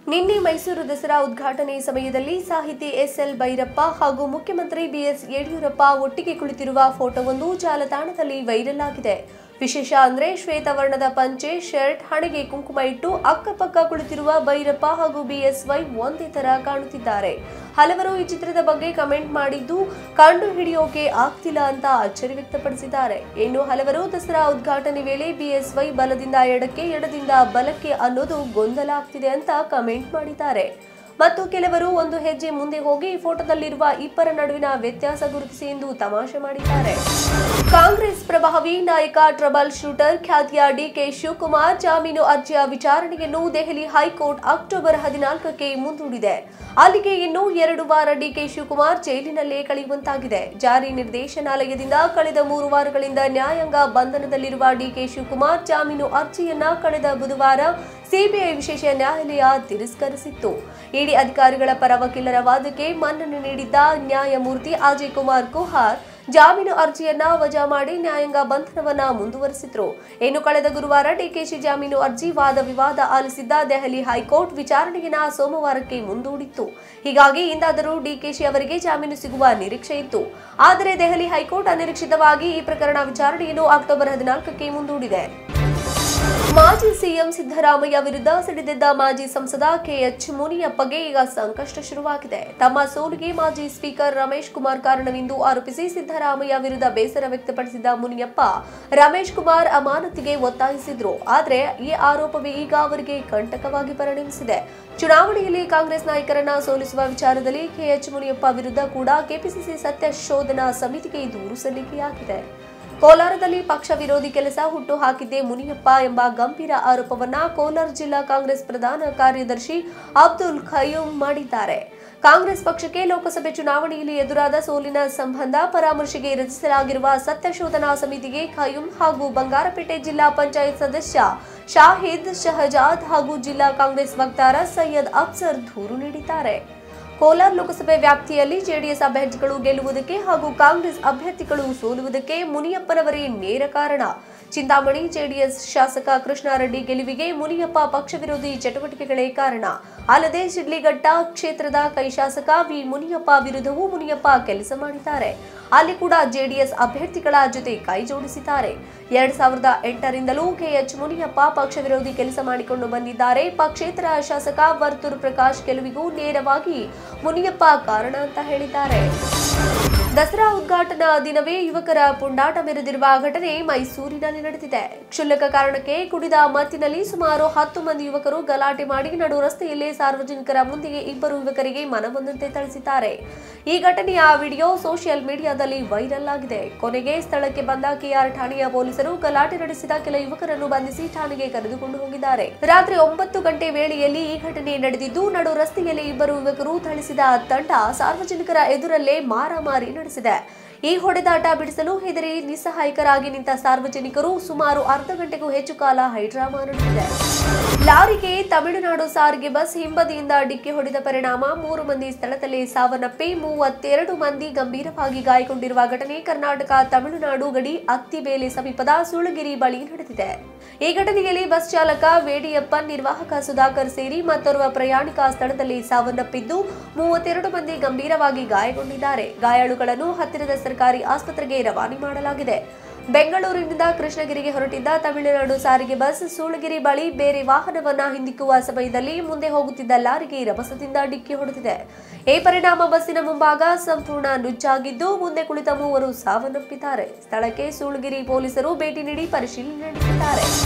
ನಿನ್ನೆ ಮೈಸೂರು ದಸರಾ ಉದ್ಘಾಟನೆ ಸಮಯದಲ್ಲಿ ಸಾಹಿತಿ ಎಸ್ಎಲ್ ಭೈರಪ್ಪ ಹಾಗೂ ಮುಖ್ಯಮಂತ್ರಿ ಬಿಎಸ್ ಯಡಿಯೂರಪ್ಪ ಒಟ್ಟಿಗೆ ಕುಳಿತಿರುವ ಫೋಟೋವೊಂದು ಜಾಲತಾಣದಲ್ಲಿ ವೈರಲ್ ಆಗಿದೆ ವಿಶೇಷ ಅಂದ್ರೆ ಶ್ವೇತವರ್ಣದ ಪಂಚೆ ಶರ್ಟ್ ಹಣೆಗೆ ಕುಂಕುಮ ಇಟ್ಟು ಅಕ್ಕಪಕ್ಕ ಕುಳಿತಿರುವ ಭೈರಪ್ಪ ಹಾಗೂ ಬಿಎಸ್ವೈ ಒಂದೇ ತರ ಕಾಣುತ್ತಿದ್ದಾರೆ ಹಲವರು ಈ ಚಿತ್ರದ ಬಗ್ಗೆ ಕಮೆಂಟ್ ಮಾಡಿದ್ದು ಕಂಡು ಹಿಡಿಯೋಕೆ ಆಗ್ತಿಲ್ಲ ಅಂತ ಅಚ್ಚರಿ ವ್ಯಕ್ತಪಡಿಸಿದ್ದಾರೆ ಇನ್ನು ಹಲವರು ದಸರಾ ಉದ್ಘಾಟನೆ ವೇಳೆ ಬಿಎಸ್ವೈ ಬಲದಿಂದ ಎಡಕ್ಕೆ ಎಡದಿಂದ ಬಲಕ್ಕೆ ಅನ್ನೋದು ಗೊಂದಲ ಆಗ್ತಿದೆ ಅಂತ ಕಮೆಂಟ್ ಮಾಡಿದ್ದಾರೆ ಮತ್ತು ಕೆಲವರು ಒಂದು ಹೆಜ್ಜೆ ಮುಂದೆ ಹೋಗಿ ಈ ಫೋಟೋದಲ್ಲಿರುವ ಇಬ್ಬರ ನಡುವಿನ ವ್ಯತ್ಯಾಸ ಗುರುತಿಸಿ ಎಂದು ತಮಾಷೆ ಮಾಡಿದ್ದಾರೆ ಕಾಂಗ್ರೆಸ್ ಪ್ರಭಾವಿ ನಾಯಕ ಟ್ರಬಲ್ ಶೂಟರ್ ಖ್ಯಾತಿಯ ಡಿಕೆ ಶಿವಕುಮಾರ್ ಜಾಮೀನು ಅರ್ಜಿಯ ವಿಚಾರಣೆಯನ್ನು ದೆಹಲಿ ಹೈಕೋರ್ಟ್ ಅಕ್ಟೋಬರ್ ಹದಿನಾಲ್ಕಕ್ಕೆ ಮುಂದೂಡಿದೆ ಅಲ್ಲಿಗೆ ಇನ್ನು ಎರಡು ವಾರ ಡಿಕೆ ಶಿವಕುಮಾರ್ ಜೈಲಿನಲ್ಲೇ ಕಳೆಯುವಂತಾಗಿದೆ ಜಾರಿ ನಿರ್ದೇಶನಾಲಯದಿಂದ ಕಳೆದ ಮೂರು ವಾರಗಳಿಂದ ನ್ಯಾಯಾಂಗ ಬಂಧನದಲ್ಲಿರುವ ಡಿಕೆ ಶಿವಕುಮಾರ್ ಜಾಮೀನು ಅರ್ಜಿಯನ್ನ ಕಳೆದ ಬುಧವಾರ ಸಿಬಿಐ ವಿಶೇಷ ನ್ಯಾಯಾಲಯ ತಿರಸ್ಕರಿಸಿತ್ತು ಇಡಿ ಅಧಿಕಾರಿಗಳ ಪರ ವಕೀಲರ ವಾದಕ್ಕೆ ಮನ್ನಣೆ ನೀಡಿದ್ದ ನ್ಯಾಯಮೂರ್ತಿ ಅಜಯ್ ಕುಮಾರ್ ಕುಹಾರ್ ಜಾಮೀನು ಅರ್ಜಿಯನ್ನ ವಜಾ ಮಾಡಿ ನ್ಯಾಯಾಂಗ ಬಂಧನವನ್ನ ಮುಂದುವರೆಸಿದ್ರು ಇನ್ನು ಕಳೆದ ಗುರುವಾರ ಡಿಕೆಶಿ ಜಾಮೀನು ಅರ್ಜಿ ವಾದ ವಿವಾದ ಆಲಿಸಿದ್ದ ದೆಹಲಿ ಹೈಕೋರ್ಟ್ ವಿಚಾರಣೆಯನ್ನ ಸೋಮವಾರಕ್ಕೆ ಮುಂದೂಡಿತ್ತು ಹೀಗಾಗಿ ಇಂದಾದರೂ ಡಿಕೆಶಿ ಅವರಿಗೆ ಜಾಮೀನು ಸಿಗುವ ನಿರೀಕ್ಷೆ ಇತ್ತು ಆದರೆ ದೆಹಲಿ ಹೈಕೋರ್ಟ್ ಅನಿರೀಕ್ಷಿತವಾಗಿ ಈ ಪ್ರಕರಣ ವಿಚಾರಣೆಯನ್ನು ಅಕ್ಟೋಬರ್ ಹದಿನಾಲ್ಕಕ್ಕೆ ಮುಂದೂಡಿದೆ ಮಾಜಿ ಸಿಎಂ ಸಿದ್ದರಾಮಯ್ಯ ವಿರುದ್ಧ ಸಿಡಿದಿದ್ದ ಮಾಜಿ ಸಂಸದ ಕೆಎಚ್ ಮುನಿಯಪ್ಪಗೆ ಈಗ ಸಂಕಷ್ಟ ಶುರುವಾಗಿದೆ ತಮ್ಮ ಸೋಲಿಗೆ ಮಾಜಿ ಸ್ಪೀಕರ್ ರಮೇಶ್ ಕುಮಾರ್ ಕಾರಣವೆಂದು ಆರೋಪಿಸಿ ಸಿದ್ದರಾಮಯ್ಯ ವಿರುದ್ಧ ಬೇಸರ ವ್ಯಕ್ತಪಡಿಸಿದ ಮುನಿಯಪ್ಪ ರಮೇಶ್ ಕುಮಾರ್ ಅಮಾನತಿಗೆ ಒತ್ತಾಯಿಸಿದ್ರು ಆದರೆ ಈ ಆರೋಪವೇ ಈಗ ಅವರಿಗೆ ಕಂಟಕವಾಗಿ ಪರಿಣಮಿಸಿದೆ ಚುನಾವಣೆಯಲ್ಲಿ ಕಾಂಗ್ರೆಸ್ ನಾಯಕರನ್ನ ಸೋಲಿಸುವ ವಿಚಾರದಲ್ಲಿ ಕೆಎಚ್ ಮುನಿಯಪ್ಪ ವಿರುದ್ಧ ಕೂಡ ಕೆಪಿಸಿಸಿ ಸತ್ಯ ಶೋಧನಾ ಸಮಿತಿಗೆ ದೂರು ಸಲ್ಲಿಕೆಯಾಗಿದೆ ಕೋಲಾರದಲ್ಲಿ ಪಕ್ಷ ವಿರೋಧಿ ಕೆಲಸ ಹುಟ್ಟು ಹಾಕಿದ್ದೇ ಮುನಿಯಪ್ಪ ಎಂಬ ಗಂಭೀರ ಆರೋಪವನ್ನ ಕೋಲಾರ ಜಿಲ್ಲಾ ಕಾಂಗ್ರೆಸ್ ಪ್ರಧಾನ ಕಾರ್ಯದರ್ಶಿ ಅಬ್ದುಲ್ ಖಯೂಮ್ ಮಾಡಿದ್ದಾರೆ ಕಾಂಗ್ರೆಸ್ ಪಕ್ಷಕ್ಕೆ ಲೋಕಸಭೆ ಚುನಾವಣೆಯಲ್ಲಿ ಎದುರಾದ ಸೋಲಿನ ಸಂಬಂಧ ಪರಾಮರ್ಶೆಗೆ ರಚಿಸಲಾಗಿರುವ ಸತ್ಯಶೋಧನಾ ಸಮಿತಿಗೆ ಖಯೂಮ್ ಹಾಗೂ ಬಂಗಾರಪೇಟೆ ಜಿಲ್ಲಾ ಪಂಚಾಯತ್ ಸದಸ್ಯ ಶಾಹಿದ್ ಶಹಜಾದ್ ಹಾಗೂ ಜಿಲ್ಲಾ ಕಾಂಗ್ರೆಸ್ ವಕ್ತಾರ ಸೈಯದ್ ಅಫ್ಸರ್ ದೂರು ನೀಡಿದ್ದಾರೆ ಕೋಲಾರ ಲೋಕಸಭೆ ವ್ಯಾಪ್ತಿಯಲ್ಲಿ ಜೆಡಿಎಸ್ ಅಭ್ಯರ್ಥಿಗಳು ಗೆಲ್ಲುವುದಕ್ಕೆ ಹಾಗೂ ಕಾಂಗ್ರೆಸ್ ಅಭ್ಯರ್ಥಿಗಳು ಸೋಲುವುದಕ್ಕೆ ಮುನಿಯಪ್ಪನವರೇ ನೇರ ಕಾರಣ ಚಿಂತಾಮಣಿ ಜೆಡಿಎಸ್ ಶಾಸಕ ಕೃಷ್ಣಾರೆಡ್ಡಿ ಗೆಲುವಿಗೆ ಮುನಿಯಪ್ಪ ಪಕ್ಷ ವಿರೋಧಿ ಚಟುವಟಿಕೆಗಳೇ ಕಾರಣ ಅಲ್ಲದೆ ಶಿಡ್ಲಿಘಟ್ಟ ಕ್ಷೇತ್ರದ ಕೈ ಶಾಸಕ ವಿ ಮುನಿಯಪ್ಪ ವಿರುದ್ಧವೂ ಮುನಿಯಪ್ಪ ಕೆಲಸ ಮಾಡಿದ್ದಾರೆ ಅಲ್ಲಿ ಕೂಡ ಜೆಡಿಎಸ್ ಅಭ್ಯರ್ಥಿಗಳ ಜೊತೆ ಕೈ ಜೋಡಿಸಿದ್ದಾರೆ ಎರಡ್ ಸಾವಿರದ ಎಂಟರಿಂದಲೂ ಕೆಎಚ್ ಮುನಿಯಪ್ಪ ಪಕ್ಷ ವಿರೋಧಿ ಕೆಲಸ ಮಾಡಿಕೊಂಡು ಬಂದಿದ್ದಾರೆ ಪಕ್ಷೇತರ ಶಾಸಕ ವರ್ತೂರ್ ಪ್ರಕಾಶ್ ಗೆಲುವಿಗೂ ನೇರವಾಗಿ ಮುನಿಯಪ್ಪ ಕಾರಣ ಅಂತ ಹೇಳಿದ್ದಾರೆ ದಸರಾ ಉದ್ಘಾಟನಾ ದಿನವೇ ಯುವಕರ ಪುಂಡಾಟ ಮೆರೆದಿರುವ ಘಟನೆ ಮೈಸೂರಿನಲ್ಲಿ ನಡೆದಿದೆ ಕ್ಷುಲ್ಲಕ ಕಾರಣಕ್ಕೆ ಕುಡಿದ ಮತ್ತಿನಲ್ಲಿ ಸುಮಾರು ಹತ್ತು ಮಂದಿ ಯುವಕರು ಗಲಾಟೆ ಮಾಡಿ ನಡು ರಸ್ತೆಯಲ್ಲೇ ಸಾರ್ವಜನಿಕರ ಮುಂದೆಗೆ ಇಬ್ಬರು ಯುವಕರಿಗೆ ಮನಬಂದಂತೆ ಥಳಿಸಿದ್ದಾರೆ ಈ ಘಟನೆಯ ವಿಡಿಯೋ ಸೋಷಿಯಲ್ ಮೀಡಿಯಾದಲ್ಲಿ ವೈರಲ್ ಆಗಿದೆ ಕೊನೆಗೆ ಸ್ಥಳಕ್ಕೆ ಬಂದ ಕೆಆರ್ ಠಾಣೆಯ ಪೊಲೀಸರು ಗಲಾಟೆ ನಡೆಸಿದ ಕೆಲ ಯುವಕರನ್ನು ಬಂಧಿಸಿ ಠಾಣೆಗೆ ಕರೆದುಕೊಂಡು ಹೋಗಿದ್ದಾರೆ ರಾತ್ರಿ ಒಂಬತ್ತು ಗಂಟೆ ವೇಳೆಯಲ್ಲಿ ಈ ಘಟನೆ ನಡೆದಿದ್ದು ನಡು ರಸ್ತೆಯಲ್ಲಿ ಇಬ್ಬರು ಯುವಕರು ಥಳಿಸಿದ ತಂಡ ಸಾರ್ವಜನಿಕರ ಎದುರಲ್ಲೇ ಮಾರಾಮಾರಿ ನಡೆಸಿದೆ ಈ ಹೊಡೆದಾಟ ಬಿಡಿಸಲು ಹೆದರಿ ನಿಸ್ಸಹಾಯಕರಾಗಿ ನಿಂತ ಸಾರ್ವಜನಿಕರು ಸುಮಾರು ಅರ್ಧ ಗಂಟೆಗೂ ಹೆಚ್ಚು ಕಾಲ ಹೈಡ್ರಾಮಾ ನಡೆದಿದೆ ಲಾರಿಗೆ ತಮಿಳುನಾಡು ಸಾರಿಗೆ ಬಸ್ ಹಿಂಬದಿಯಿಂದ ಡಿಕ್ಕಿ ಹೊಡೆದ ಪರಿಣಾಮ ಮೂರು ಮಂದಿ ಸ್ಥಳದಲ್ಲೇ ಸಾವನ್ನಪ್ಪಿ ಮೂವತ್ತೆರಡು ಮಂದಿ ಗಂಭೀರವಾಗಿ ಗಾಯಗೊಂಡಿರುವ ಘಟನೆ ಕರ್ನಾಟಕ ತಮಿಳುನಾಡು ಗಡಿ ಅತ್ತಿಬೇಲೆ ಸಮೀಪದ ಸುಳಗಿರಿ ಬಳಿ ನಡೆದಿದೆ ಈ ಘಟನೆಯಲ್ಲಿ ಬಸ್ ಚಾಲಕ ವೇಡಿಯಪ್ಪನ್ ನಿರ್ವಾಹಕ ಸುಧಾಕರ್ ಸೇರಿ ಮತ್ತೋರ್ವ ಪ್ರಯಾಣಿಕ ಸ್ಥಳದಲ್ಲಿ ಸಾವನ್ನಪ್ಪಿದ್ದು ಮೂವತ್ತೆರಡು ಮಂದಿ ಗಂಭೀರವಾಗಿ ಗಾಯಗೊಂಡಿದ್ದಾರೆ ಗಾಯಾಳುಗಳನ್ನು ಹತ್ತಿರದ ಸರ್ಕಾರಿ ಆಸ್ಪತ್ರೆಗೆ ರವಾನೆ ಮಾಡಲಾಗಿದೆ ಬೆಂಗಳೂರಿನಿಂದ ಕೃಷ್ಣಗಿರಿಗೆ ಹೊರಟಿದ್ದ ತಮಿಳುನಾಡು ಸಾರಿಗೆ ಬಸ್ ಸೂಳಗಿರಿ ಬಳಿ ಬೇರೆ ವಾಹನವನ್ನ ಹಿಂದಿಕ್ಕುವ ಸಮಯದಲ್ಲಿ ಮುಂದೆ ಹೋಗುತ್ತಿದ್ದ ಲಾರಿಗೆ ರಭಸದಿಂದ ಡಿಕ್ಕಿ ಹೊಡೆದಿದೆ ಈ ಪರಿಣಾಮ ಬಸ್ಸಿನ ಮುಂಭಾಗ ಸಂಪೂರ್ಣ ನುಜ್ಜಾಗಿದ್ದು ಮುಂದೆ ಕುಳಿತ ಮೂವರು ಸಾವನ್ನಪ್ಪಿದ್ದಾರೆ ಸ್ಥಳಕ್ಕೆ ಸೂಳಗಿರಿ ಪೊಲೀಸರು ಭೇಟಿ ನೀಡಿ ಪರಿಶೀಲನೆ ನಡೆಸಿದ್ದಾರೆ